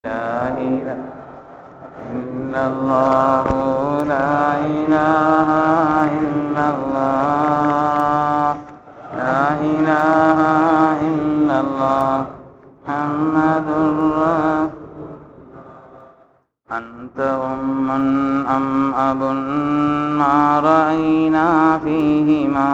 لا إله إلا الله لا إله إلا الله لا إله إلا الله محمد رسول أنت أم أم أب ما رأينا فيهما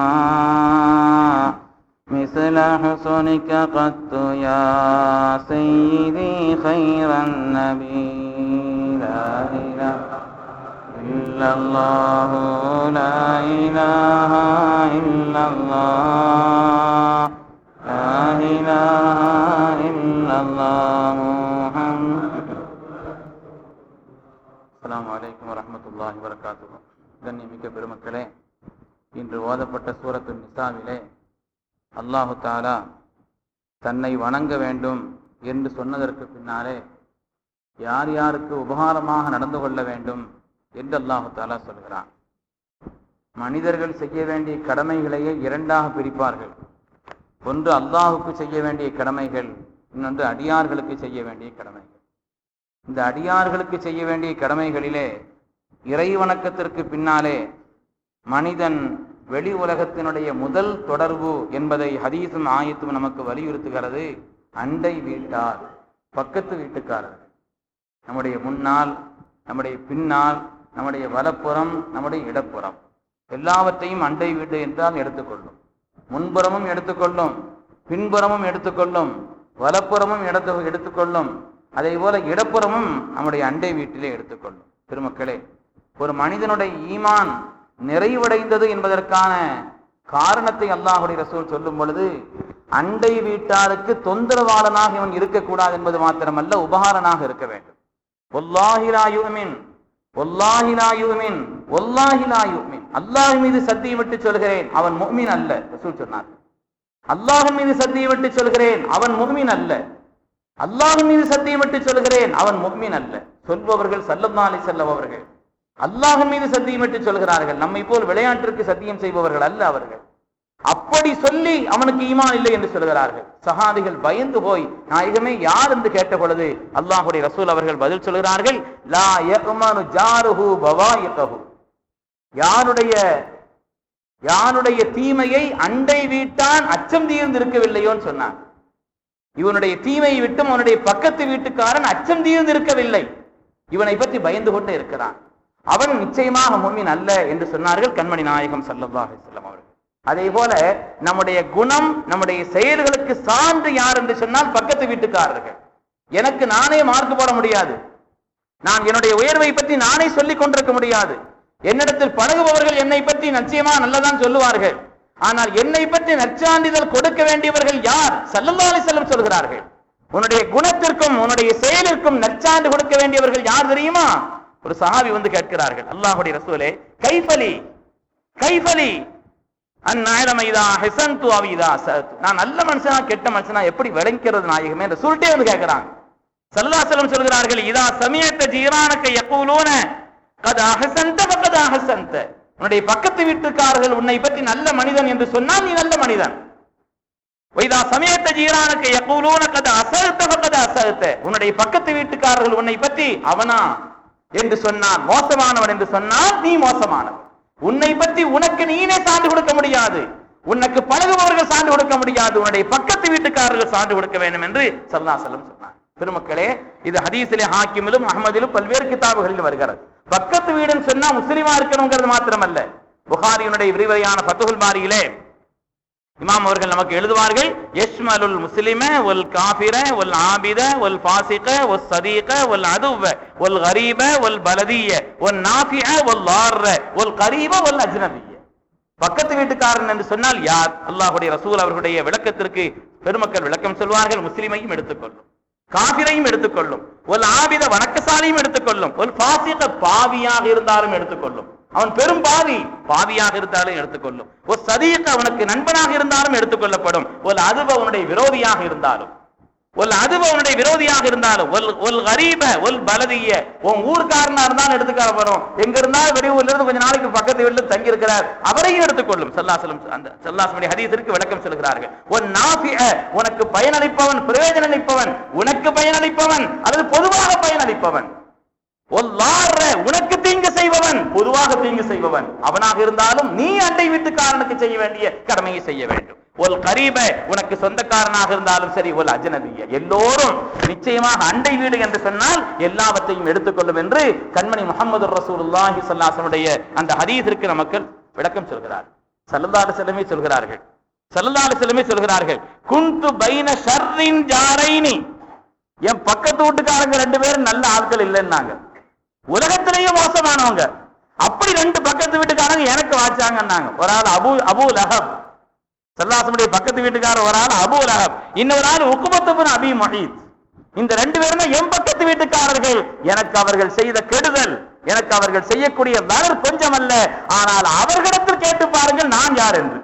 مثل حسنك قد يا سيدي خير النبي لا إله إلا الله لا إله إلا الله لا إله إلا الله محمد அஸ்ஸலாமு அலைக்கும் வரஹ்மத்துல்லாஹி வரகாத்துஹு கண்ணியமிக்க பெருமக்களே இன்று ஓதப்பட்ட சூரத்து நிசாவிலே அல்லாஹு தாலா தன்னை வணங்க வேண்டும் என்று சொன்னதற்கு பின்னாலே யார் யாருக்கு உபகாரமாக நடந்து கொள்ள வேண்டும் என்று அல்லாஹு தாலா சொல்கிறான் மனிதர்கள் செய்ய வேண்டிய கடமைகளையே இரண்டாக பிரிப்பார்கள் ஒன்று அல்லாஹுக்கு செய்ய வேண்டிய கடமைகள் இன்னொன்று அடியார்களுக்கு செய்ய வேண்டிய கடமைகள் இந்த அடியார்களுக்கு செய்ய வேண்டிய கடமைகளிலே இறை வணக்கத்திற்கு பின்னாலே மனிதன் வெளி உலகத்தினுடைய முதல் தொடர்பு என்பதை ஹதீஸும் ஆயத்தும் நமக்கு வலியுறுத்துகிறது அண்டை வீட்டார் பக்கத்து வீட்டுக்காரர்கள் நம்முடைய முன்னால் நம்முடைய பின்னால் நம்முடைய வலப்புறம் நம்முடைய இடப்புறம் எல்லாவற்றையும் அண்டை வீடு என்றால் எடுத்துக்கொள்ளும் முன்புறமும் எடுத்துக்கொள்ளும் பின்புறமும் எடுத்துக்கொள்ளும் வலப்புறமும் எடுத்து எடுத்துக்கொள்ளும் அதே போல இடப்புறமும் நம்முடைய அண்டை வீட்டிலே எடுத்துக்கொள்ளும் பெருமக்களே ஒரு மனிதனுடைய ஈமான் நிறைவடைந்தது என்பதற்கான காரணத்தை அல்லாஹுடைய ரசூல் சொல்லும் பொழுது அண்டை வீட்டாருக்கு தொந்தரவாளனாக இவன் இருக்கக்கூடாது என்பது மாத்திரமல்ல உபகாரனாக இருக்க வேண்டும் ஒல்லாஹிலாயுமின் ஒல்லாஹிலாயுமின் ஒல்லாஹிலாயுமின் அல்லாஹ் மீது சத்தியம் விட்டு சொல்கிறேன் அவன் முக்மின் அல்ல ரசூல் சொன்னார் அல்லாஹ் மீது சத்தியம் விட்டு சொல்கிறேன் அவன் முக்மின் அல்ல அல்லாஹ் மீது சத்தியம் விட்டு சொல்கிறேன் அவன் முக்மின் அல்ல சொல்பவர்கள் சல்லம்னாலி செல்லவர்கள் அல்லாஹ் மீது சத்தியம் விட்டு சொல்கிறார்கள் நம்மை போல் விளையாட்டிற்கு சத்தியம் செய்பவர்கள் அல்ல அவர்கள் அப்படி சொல்லி அவனுக்கு ஈமான் இல்லை என்று சொல்கிறார்கள் சஹாபிகள் பயந்து போய் நாயகமே யார் என்று கேட்ட பொழுது அல்லாஹுடைய ரசூல் அவர்கள் பதில் சொல்கிறார்கள் லா யக்மனு ஜாருஹு பவாயிகஹு யாருடைய யாருடைய தீமையை அண்டை வீட்டான் அச்சம் தீர்ந்து இருக்கவில்லையோன்னு சொன்னான் இவனுடைய தீமையை விட்டும் அவனுடைய பக்கத்து வீட்டுக்காரன் அச்சம் தீர்ந்து இருக்கவில்லை இவனை பற்றி பயந்து கொண்டு இருக்கிறான் அவன் நிச்சயமாக மும்மின் அல்ல என்று சொன்னார்கள் கண்மணி நாயகம் சல்லல்லாஹு செல்லம் அவர்கள் அதே போல நம்முடைய குணம் நம்முடைய செயல்களுக்கு சான்று யார் என்று சொன்னால் பக்கத்து வீட்டுக்காரர்கள் எனக்கு நானே மார்க் போட முடியாது நான் என்னுடைய உயர்வை பற்றி நானே சொல்லிக் கொண்டிருக்க முடியாது என்னிடத்தில் பழகுபவர்கள் என்னை பற்றி நிச்சயமா நல்லதான் சொல்லுவார்கள் ஆனால் என்னை பற்றி நற்சான்றிதழ் கொடுக்க வேண்டியவர்கள் யார் சல்லல்லாஹு செல்லம் சொல்கிறார்கள் உன்னுடைய குணத்திற்கும் உன்னுடைய செயலிற்கும் நற்சான்று கொடுக்க வேண்டியவர்கள் யார் தெரியுமா ஒரு சஹாபி வந்து கேட்கிறார்கள் அல்லாஹுடைய ரசூலே கைஃபலி கைஃபலி அந்நாயிரமைதா ஹெசன்து அவிதா சத்து நான் நல்ல மனுஷனா கெட்ட மனுஷனா எப்படி விளங்கிறது நாயகமே என்று சொல்லிட்டே வந்து கேட்கிறாங்க சல்லாசலம் சொல்கிறார்கள் இதா சமயத்த ஜீரானக்க எப்பூலூன கதா ஹசந்த கதா ஹசந்த உன்னுடைய பக்கத்து வீட்டுக்காரர்கள் உன்னை பற்றி நல்ல மனிதன் என்று சொன்னால் நீ நல்ல மனிதன் வைதா சமயத்த ஜீரானுக்கு எப்பூலூன கத அசருத்த கத அசருத்த உன்னுடைய பக்கத்து வீட்டுக்காரர்கள் உன்னை பற்றி அவனா என்று சொன்னான் மோசமானவன் என்று சொன்னால் நீ மோசமானவன் உன்னை பற்றி உனக்கு நீனே சான்று கொடுக்க முடியாது உனக்கு பழகுபவர்கள் சான்று கொடுக்க முடியாது உன்னுடைய பக்கத்து வீட்டுக்காரர்கள் சான்று கொடுக்க வேண்டும் என்று சல்லாசலம் சொன்னார் பெருமக்களே இது ஹதீஸிலே ஹாக்கிமிலும் அகமதிலும் பல்வேறு கிதாபுகளில் வருகிறது பக்கத்து வீடுன்னு சொன்னா முஸ்லிமா இருக்கணுங்கிறது மாத்திரமல்ல புகாரியினுடைய விரிவுரையான பத்துகுல் பாரியிலே இமாம் அவர்கள் நமக்கு எழுதுவார்கள் யஷ்மலுல் முஸ்லிம ஒல் காபிர ஒல் ஆபித ஒல் பாசிக ஒல் சதீக ஒல் அதுவ ஒல் கரீப ஒல் பலதிய ஒல் நாபிய ஒல் லார்ர ஒல் கரீப ஒல் அஜ்னபிய பக்கத்து வீட்டுக்காரன் என்று சொன்னால் யார் அல்லாஹுடைய ரசூல் அவர்களுடைய விளக்கத்திற்கு பெருமக்கள் விளக்கம் சொல்வார்கள் முஸ்லிமையும் எடுத்துக்கொள்ளும் காபிரையும் எடுத்துக்கொள்ளும் ஒரு ஆபித வணக்கசாலியும் எடுத்துக்கொள்ளும் ஒரு பாசிக பாவியாக இருந்தாலும் எடுத்துக்கொள்ளும் அவன் பெரும் பாவி பாவியாக இருந்தாலும் எடுத்துக்கொள்ளும் ஒரு சதீக அவனுக்கு நண்பனாக இருந்தாலும் எடுத்துக்கொள்ளப்படும் ஒரு அதுவ அவனுடைய விரோதியாக இருந்தாலும் ஒரு அதுவ அவனுடைய விரோதியாக இருந்தாலும் ஒரு ஒரு கரீப ஒரு பலதிய உன் ஊர்க்காரனா இருந்தாலும் எடுத்துக்கார வரும் எங்க இருந்தாலும் வெளியூர்ல இருந்து கொஞ்ச நாளைக்கு பக்கத்து வீட்டுல தங்கி இருக்கிறார் அவரையும் எடுத்துக்கொள்ளும் சல்லாசலம் அந்த சல்லாசனுடைய ஹதீஸிற்கு விளக்கம் சொல்கிறார்கள் உன் நாபிய உனக்கு பயனளிப்பவன் பிரயோஜனம் அளிப்பவன் உனக்கு பயனளிப்பவன் அல்லது பொதுவாக நினைப்பவன் ஒல்லாற உனக்கு தீங்கு செய்பவன் பொதுவாக தீங்கு செய்பவன் அவனாக இருந்தாலும் நீ அண்டை வீட்டுக்காரனுக்கு செய்ய வேண்டிய கடமையை செய்ய வேண்டும் ஒரு கரீப உனக்கு சொந்தக்காரனாக இருந்தாலும் சரி ஒரு அஜனபிய எல்லோரும் நிச்சயமாக அண்டை வீடு என்று சொன்னால் எல்லாவற்றையும் எடுத்துக்கொள்ளும் என்று கண்மணி முகமது ரசூலுல்லாஹி ஸல்லல்லாஹு அந்த ஹதீஸிற்கு நமக்கு விளக்கம் சொல்கிறார் சல்லல்லாஹு செல்லமே சொல்கிறார்கள் சல்லல்லாஹு செல்லமே சொல்கிறார்கள் குந்து பைன ஷர்ரின் ஜாரைனி என் பக்கத்து வீட்டுக்காரங்க ரெண்டு பேரும் நல்ல ஆட்கள் இல்லைன்னாங்க உலகத்திலேயே மோசமானவங்க அப்படி ரெண்டு பக்கத்து வீட்டுக்காரங்க எனக்கு வாச்சாங்கன்னாங்க ஒரு ஆள் அபு அபு லஹப் சல்லாசமுடைய பக்கத்து வீட்டுக்காரர் ஒரு ஆள் அபு லஹப் இன்னொரு ஆள் உக்குபத்துபின் அபி மஹீத் இந்த ரெண்டு பேருமே என் பக்கத்து வீட்டுக்காரர்கள் எனக்கு அவர்கள் செய்த கெடுதல் எனக்கு அவர்கள் செய்யக்கூடிய வளர் கொஞ்சம் அல்ல ஆனால் அவர்களிடத்தில் கேட்டு பாருங்கள் நான் யார் என்று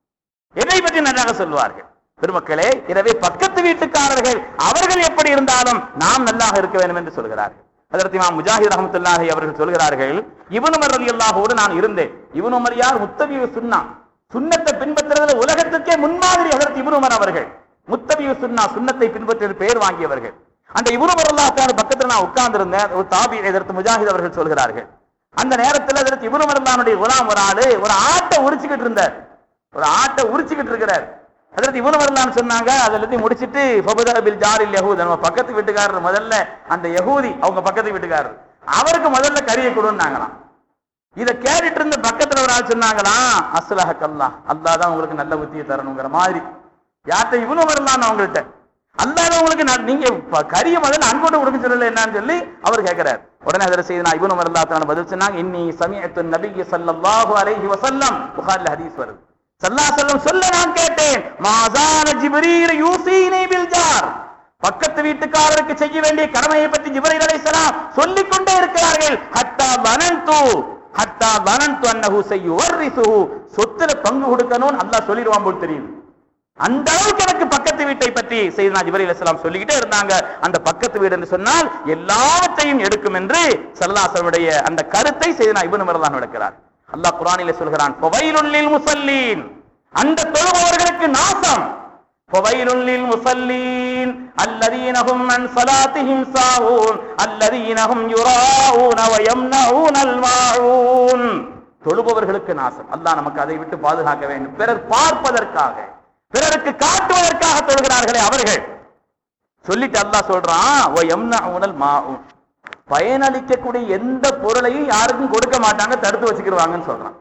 எதை பற்றி நன்றாக சொல்வார்கள் பெருமக்களே எனவே பக்கத்து வீட்டுக்காரர்கள் அவர்கள் எப்படி இருந்தாலும் நாம் நல்லாக இருக்க வேண்டும் என்று சொல்கிறார்கள் அதற்கு இமாம் முஜாஹித் ரஹமத்துல்லாஹி அவர்கள் சொல்கிறார்கள் இவன் உமர் ரலி அல்லாஹோடு நான் இருந்தேன் இவன் உமர் யார் முத்தபியு சுன்னா சுன்னத்தை பின்பற்றுறதுல உலகத்துக்கே முன்மாதிரி அதற்கு இவன் உமர் அவர்கள் முத்தபியு சுன்னா சுன்னத்தை பின்பற்றி பெயர் வாங்கியவர்கள் அந்த இவனு உமர் அல்லாஹ் பக்கத்துல நான் உட்கார்ந்து இருந்தேன் ஒரு தாபி எதிர்த்து முஜாஹித் அவர்கள் சொல்கிறார்கள் அந்த நேரத்தில் அதற்கு இவனு உமர்லானுடைய குலாம் ஒரு ஆளு ஒரு ஆட்டை உரிச்சுக்கிட்டு இருந்தார் ஒரு ஆட்டை உரிச்சுக்கிட்டு இருக்கிறார் அதற்கு இவனு வரலான்னு சொன்னாங்க அதை எல்லாத்தையும் முடிச்சிட்டு ஃபபதா பில் ஜாரில் யஹூத் நம்ம பக்கத்து வீட்டுக்காரர் முதல்ல அந்த யஹூதி அவங்க பக்கத்து வீட்டுக்காரர் அவருக்கு முதல்ல கறியை கொடுன்னாங்களாம் இதை கேட்டுட்டு இருந்த பக்கத்துல ஒரு ஆள் சொன்னாங்களாம் அஸ்லஹ கல்லா அல்லாஹ் தான் உங்களுக்கு நல்ல புத்தியை தரணுங்கிற மாதிரி யார்கிட்ட இவனு வரலான்னு அவங்கள்ட்ட அல்லாத உங்களுக்கு நான் நீங்க ப- கறியை முதல்ல அங்கோட்டு கொடுக்க சொல்லல என்னன்னு சொல்லி அவர் கேட்கிறார் உடனே அதில் செய்து நான் இவனு வரலாத்தான பதில் சொன்னாங்க இன்னி சமயத்து நபிய ஸல்லல்லாஹு அலைஹி வஸல்லம் புகாரில் ஹதீஸ் வருது சல்லா செல்லம் சொல்ல நான் கேட்டேன் மாசான ஜிப்ரீல் யூசீனி பில் ஜார் பக்கத்து வீட்டுக்காரருக்கு செய்ய வேண்டிய கடமையை பற்றி ஜிப்ரீல் அலைஹிஸ்ஸலாம் சொல்லிக் கொண்டே இருக்கிறார்கள் ஹத்தா வனந்து ஹத்தா வனந்து அன்னஹு சய்யுவர்ரிசுஹு சொத்துல பங்கு கொடுக்கணும்னு அல்லாஹ் சொல்லிடுவான் போல் தெரியுது அந்த அளவுக்கு எனக்கு பக்கத்து வீட்டை பற்றி செய்தனா ஜிபரி அலிஸ்லாம் சொல்லிக்கிட்டே இருந்தாங்க அந்த பக்கத்து வீடு என்று சொன்னால் எல்லாவற்றையும் எடுக்கும் என்று சல்லாசனுடைய அந்த கருத்தை செய்தனா இபனு மரதான் நடக்கிறார் அல்லாஹ் குரானிலே சொல்கிறான் "ஃபவைலுல்லில் முஸல்லீன் அந்த தொழுபவர்களுக்கு நாசம் ஃபவைலுல்லில் முஸல்லீன் அல்லதீன ஹும் அன் ஸலாத்திஹிம் சாஹூன் அல்லதீன ஹும் யுராஊன வ யம்னஊனல் மாஊன் தொழுபவர்களுக்கு நாசம் அல்லாஹ் நமக்கு அதை விட்டு பாதுகாக்க வேண்டும் பிறர் பார்ப்பதற்காக பிறருக்கு காட்டுவதற்காக தொழுகிறார்களே அவர்கள் சொல்லிட்டு அல்லாஹ் சொல்றான் "வ யம்னஊனல் மாஊன் பயனளிக்கக்கூடிய எந்த பொருளையும் யாருக்கும் கொடுக்க மாட்டாங்க தடுத்து வச்சுக்கிடுவாங்கன்னு சொல்றான்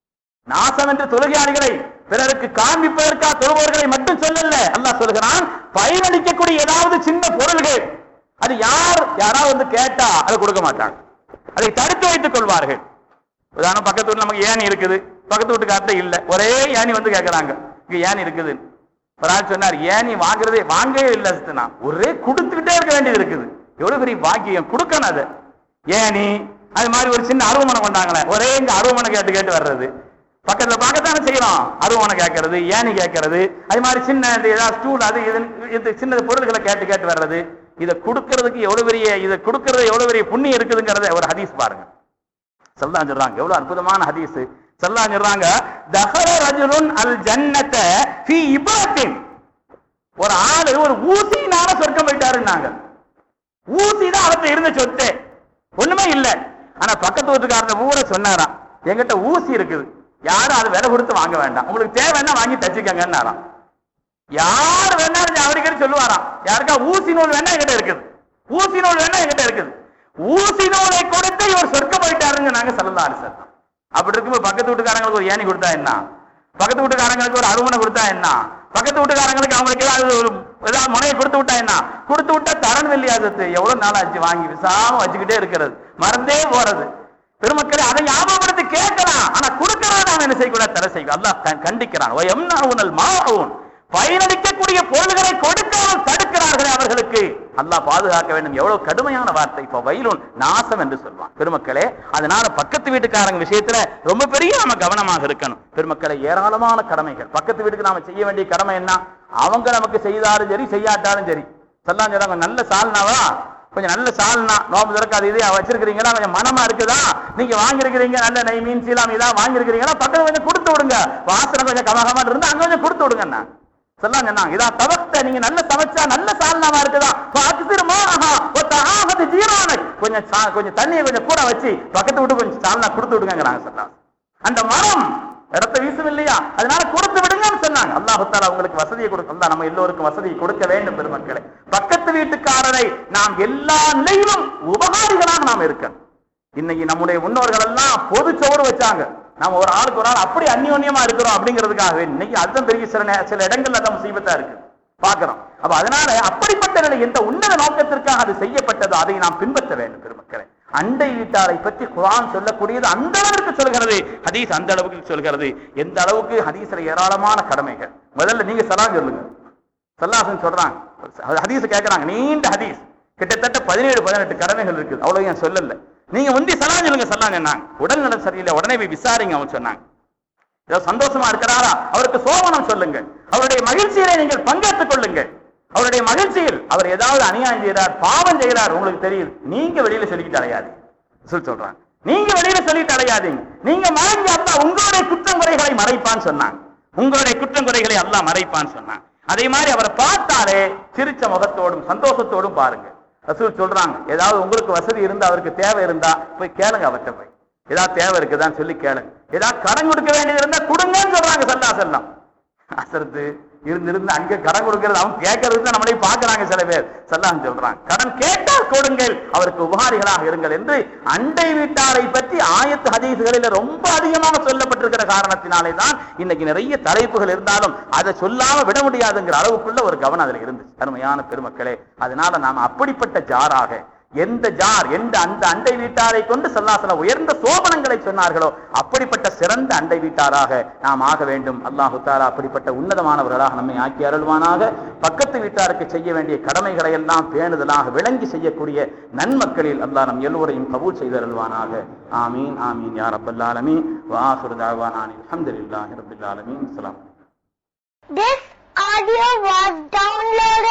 நாசம் என்று தொழுகையாளிகளை பிறருக்கு காண்பிப்பதற்காக தொழுபவர்களை மட்டும் சொல்லல அல்லாஹ் சொல்கிறான் பயனளிக்கக்கூடிய ஏதாவது சின்ன பொருள்கள் அது யார் யாராவது வந்து கேட்டா அதை கொடுக்க மாட்டாங்க அதை தடுத்து வைத்துக் கொள்வார்கள் உதாரணம் பக்கத்து வீட்டுல நமக்கு ஏணி இருக்குது பக்கத்து வீட்டுக்கார்ட்ட இல்ல ஒரே ஏணி வந்து கேட்கறாங்க இங்க ஏணி இருக்குது ஒரு ஆள் சொன்னார் ஏணி வாங்குறதே வாங்கவே இல்லை சித்தனா ஒரே கொடுத்துக்கிட்டே இருக்க வேண்டியது இருக்குது எவ்வளவு பெரிய பாக்கியம் கொடுக்கணும் அது ஏணி அது மாதிரி ஒரு சின்ன அருவமனை கொண்டாங்களே ஒரே இங்க அருவமனை கேட்டு கேட்டு வர்றது பக்கத்துல பார்க்கத்தானே செய்யறோம் அருவமனை கேட்கறது ஏணி கேட்கறது அது மாதிரி சின்ன இந்த ஏதாவது ஸ்டூல் அது இது இது சின்ன பொருள்களை கேட்டு கேட்டு வர்றது இதை கொடுக்கறதுக்கு எவ்வளவு பெரிய இதை கொடுக்கறது எவ்வளவு பெரிய புண்ணியம் இருக்குதுங்கிறத ஒரு ஹதீஸ் பாருங்க சல்லா சொல்றாங்க எவ்வளவு அற்புதமான ஹதீஸ் சல்லா சொல்றாங்க தஹர ரஜுலுன் அல் ஜன்னத ஃபீ இபாத்தின் ஒரு ஆளு ஒரு ஊசினால சொர்க்கம் போயிட்டாருன்னாங்க ஊசி தான் அவர்கிட்ட இருந்த சொத்து ஒண்ணுமே இல்ல ஆனா பக்கத்து வீட்டுக்காரங்க ஊரை சொன்னாராம் என்கிட்ட ஊசி இருக்குது யாரும் அது விலை கொடுத்து வாங்க வேண்டாம் உங்களுக்கு தேவைன்னா வாங்கி தச்சுக்கங்கன்னாராம் யார் வேணாலும் அவருக்கு சொல்லுவாராம் யாருக்கா ஊசி நூல் வேணா என்கிட்ட இருக்குது ஊசி நூல் வேணா என்கிட்ட இருக்குது ஊசி நூலை கொடுத்து இவர் சொர்க்கம் போயிட்டாருங்க நாங்க சொல்லலாம் சார் அப்படி இருக்கும்போது பக்கத்து வீட்டுக்காரங்களுக்கு ஒரு ஏணி கொடுத்தா என்ன பக்கத்து வீட்டுக்காரங்களுக்கு ஒரு அருமனை கொடுத்தா என்ன பக்கத்து வீட்டுக்காரங்களுக்கு அவங்களுக்கு ஏதாவது ஒரு ஏதாவது முனையை கொடுத்து விட்டா என்ன கொடுத்து விட்டா தரணும் இல்லையா அது எவ்வளவு நாள் ஆச்சு வாங்கி விசாம வச்சுக்கிட்டே இருக்கிறது மறந்தே போறது பெருமக்களே அதை ஞாபகப்படுத்தி கேட்கலாம் ஆனா கொடுக்கறத நாம் என்ன செய்யக்கூடாது தடை செய்யும் அல்லாஹ் கண்- கண்டிக்கிறான் "வ யம்னஊனல் மாஊன்." பயனளிக்கக்கூடிய பொருள்களை கொடுக்காமல் தடுக்கிறார்களே அவர்களுக்கு அல்லாஹ் பாதுகாக்க வேண்டும் எவ்வளவு கடுமையான வார்த்தை இப்ப வயலுன் நாசம் என்று சொல்வான் பெருமக்களே அதனால பக்கத்து வீட்டுக்காரங்க விஷயத்துல ரொம்ப பெரிய நம்ம கவனமாக இருக்கணும் பெருமக்களே ஏராளமான கடமைகள் பக்கத்து வீட்டுக்கு நாம செய்ய வேண்டிய கடமை என்ன அவங்க நமக்கு செய்தாலும் சரி செய்யாட்டாலும் சரி சொல்லாம் சொல்றாங்க நல்ல சால்னாவா கொஞ்சம் நல்ல சால்னா நோம்பு திறக்க அது இதே வச்சிருக்கிறீங்களா கொஞ்சம் மனமா இருக்குதா நீங்க வாங்கியிருக்கிறீங்க நல்ல நெய் மீன் சீலாம் இதா வாங்கியிருக்கிறீங்களா பக்கத்துல கொஞ்சம் கொடுத்து விடுங்க வாசனை கொஞ்சம் கமகமா இருந்தா அங்க கொஞ்சம் கொடுத்து விடுங்கண்ணா சொல்லலாம் சொன்னாங்க இதா தவத்த நீங்க நல்ல சமைச்சா நல்ல சால்னாவா இருக்குதா அக்சிரமா ஆஹா ஒத்த ஆகது ஜீரானக் கொஞ்சம் சா- கொஞ்சம் தண்ணியை கொஞ்சம் கூட வச்சு பக்கத்து விட்டு கொஞ்சம் சால்னா கொடுத்து விடுங்கிறாங்க சொன்னாங்க அந்த மரம் இடத்தை வீசும் இல்லையா அதனால கொடுத்து விடுங்கன்னு சொன்னாங்க அல்லாஹு தாலா உங்களுக்கு வசதியை கொடுக்க அல்லாஹ் நம்ம எல்லோருக்கும் வசதியை கொடுக்க வேண்டும் பெருமக்களே பக்கத்து வீட்டுக்காரரை நாம் எல்லா நிலையிலும் உபகாரிகளாக நாம் இருக்கணும் இன்னைக்கு நம்முடைய முன்னோர்கள் எல்லாம் பொது சோறு வச்சாங்க நாம ஒரு ஆளுக்கு ஒரு ஆள் அப்படி அந்யோன்யமா இருக்கிறோம் அப்படிங்கிறதுக்காகவே இன்னைக்கு அதுதான் பெரிய சில நே- சில இடங்கள்ல தான் முசீபத்தா இருக்கு பார்க்கிறோம் அப்ப அதனால அப்படிப்பட்ட நிலை எந்த உன்னத நோக்கத்திற்காக அது செய்யப்பட்டதோ அதை நாம் பின்பற்ற வேண்டும் பெருமக்களே அண்டை வீட்டாரை பற்றி குர்ஆன் சொல்லக்கூடியது அந்த அளவுக்கு சொல்கிறது ஹதீஸ் அந்த அளவுக்கு சொல்கிறது எந்த அளவுக்கு ஹதீஸ்ல ஏராளமான கடமைகள் முதல்ல நீங்க சலாம் சொல்லுங்க சல்லாசன் சொல்றாங்க ஹதீஸ் கேட்கறாங்க நீண்ட ஹதீஸ் கிட்டத்தட்ட பதினேழு பதினெட்டு கடமைகள் இருக்குது அவ்வளவு ஏன் சொல்லல நீங்க முந்தி சலாம் சொல்லுங்க சலாம் சொன்னாங்க உடல்நலம் சரியில்லை உடனே போய் விசாரிங்க அவன் சொன்னாங்க ஏதோ சந்தோஷமா இருக்கிறாரா அவருக்கு சோமனம் சொல்லுங்க அவருடைய மகிழ்ச்சியிலே நீங்கள் பங்கேற்றுக் கொள்ளுங்கள் அவருடைய மகிழ்ச்சியில் அவர் ஏதாவது அநியாயம் செய்கிறார் பாவம் செய்கிறார் உங்களுக்கு தெரியுது நீங்க வெளியில சொல்லிக்கிட்டு அலையாது சொல்லி சொல்றாங்க நீங்க வெளியில சொல்லிட்டு அலையாதீங்க நீங்க மறைஞ்சு அல்லா உங்களுடைய குற்றம் குறைகளை மறைப்பான்னு சொன்னாங்க உங்களுடைய குற்றம் குறைகளை அல்லாஹ் மறைப்பான்னு சொன்னாங்க அதே மாதிரி அவரை பார்த்தாலே சிரிச்ச முகத்தோடும் சந்தோஷத்தோடும் பாருங்க ரசூல் சொல்றாங்க ஏதாவது உங்களுக்கு வசதி இருந்தா அவருக்கு தேவை இருந்தா போய் கேளுங்க அவர்கிட்ட போய் ஏதாவது தேவை இருக்குதான்னு சொல்லி கேளுங்க ஏதாவது கடன் கொடுக்க வேண்டியது இருந்தா கொடுங்கன்னு சொல்றாங்க சல்லா செல்லம் அசரத்து இருந்து இருந்து அங்க கடன் கொடுக்கிறது அவன் கேட்கறது தான் நம்மளே பாக்குறாங்க சில பேர் சல்லாஹ் சொல்றாங்க கடன் கேட்டால் கொடுங்கள் அவருக்கு உபகாரிகளாக இருங்கள் என்று அண்டை வீட்டாரை பற்றி ஆயத்து ஹதீசுகளில் ரொம்ப அதிகமாக சொல்லப்பட்டிருக்கிற காரணத்தினாலே தான் இன்னைக்கு நிறைய தலைப்புகள் இருந்தாலும் அதை சொல்லாம விட முடியாதுங்கிற அளவுக்குள்ள ஒரு கவனம் அதுல இருந்துச்சு அருமையான பெருமக்களே அதனால நாம் அப்படிப்பட்ட ஜாராக எந்த ஜார் எந்த அந்த அண்டை வீட்டாரை கொண்டு சல்லாசல உயர்ந்த சோபனங்களை சொன்னார்களோ அப்படிப்பட்ட சிறந்த அண்டை வீட்டாராக நாம் ஆக வேண்டும் அல்லாஹு தாலா அப்படிப்பட்ட உன்னதமானவர்களாக நம்மை ஆக்கி அருள்வானாக பக்கத்து வீட்டாருக்கு செய்ய வேண்டிய கடமைகளை எல்லாம் பேணுதலாக விளங்கி செய்யக்கூடிய நன்மக்களில் அல்லாஹ் நம் எல்லோரையும் கபூல் செய்து அருள்வானாக ஆமீன் ஆமீன் யா ரப்பல் ஆலமீன் வாஹிரு தஅவானா அல்ஹம்துலில்லாஹி ரப்பில் ஆலமீன் அஸ்ஸலாம் This audio was downloaded